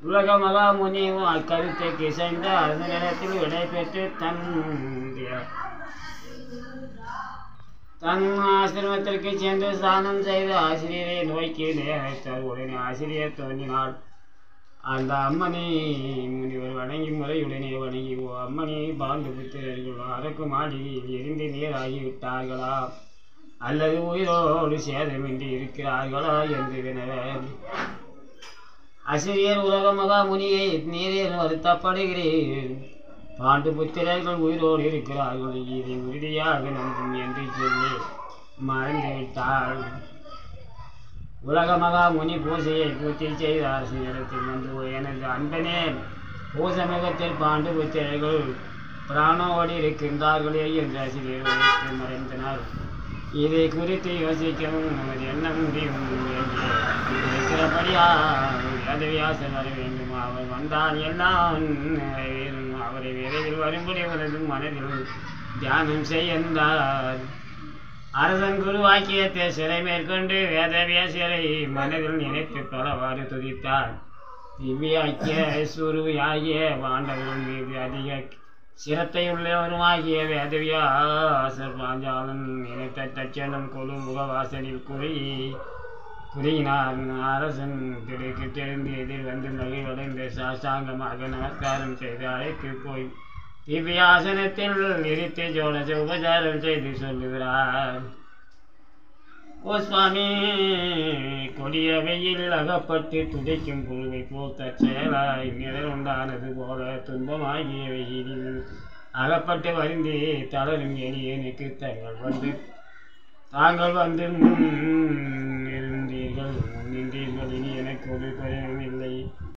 உலக மகாமுனியும் அக்கருத்தை இசைந்த அந்த நேரத்தில் விடைபெற்று தன் தன் ஆசிரமத்திற்கு சென்று ஸ்நானம் செய்த ஆசிரியரை நோக்கி நேரத்தார் உடனே ஆசிரியர் தோன்றினாள் அந்த அம்மனை முனிவர் வணங்கி முறையுடனே வணங்கி ஓ அம்மனை பாண்டு புத்திரர்கள் அரக்கு மாளிகையில் எரிந்து நீராகிவிட்டார்களா அல்லது உயிரோடு சேதமின்றி இருக்கிறார்களா என்று வினவ அசிரியர் உலக மகாமுனியை நீரேன் வருத்தப்படுகிறேன் பாண்டு புத்திரர்கள் உயிரோடு இருக்கிறார்கள் இதை உறுதியாக நம்பும் என்று சொல்லி மறந்துவிட்டாள் உலக மகா முனி பூஜையை பூர்த்தி செய்த அரசியலத்தில் வந்து எனது அன்பனே பூசமிகத்தில் பாண்டு புத்திரர்கள் பிராணோடு இருக்கின்றார்களே என்று ஆசிரியர் உரைத்து மறைந்தனர் இதை குறித்து யோசிக்கவும் நமது எண்ணம் முடியும் என்று இருக்கிறபடியா வேதவியாசர் வர வேண்டும் அவர் வந்தால் எல்லாம் நிறைவேறும் அவரை விரைவில் வரும்படி உனது மனதில் தியானம் செய்யந்தார் அரசன் குரு வாக்கியத்தை சிறை மேற்கொண்டு வேதவியாசரை மனதில் நினைத்து பலவாறு துதித்தார் திவ்யாக்கிய சுருவியாகிய பாண்டவர்கள் மீது அதிக சிரத்தையுள்ளவருமாகிய வேதவியாசர் பாஞ்சாலன் நினைத்த தட்சணம் கொழு முகவாசலில் குறி குறியினார் அரசன் திரைக்கு தெரிந்து எதிர் வந்து மகிழ்வடைந்த சாஷ்டாங்கமாக நமஸ்காரம் செய்து அழைத்து போய் திவ்யாசனத்தில் நிறுத்தி ஜோடச உபச்சாரம் செய்து சொல்லுகிறார் ஓ சுவாமி கொடிய வெயில் அகப்பட்டு துடைக்கும் புழுவை போல் தற்செயலாய் நிழல் உண்டானது போல துன்பமாகிய வெயிலில் அகப்பட்டு வருந்தி தளரும் எளியனுக்கு தங்கள் வந்து தாங்கள் வந்து முன் இருந்தீர்கள் முன்னின்றீர்கள் இனி எனக்கு ஒரு குறையும் இல்லை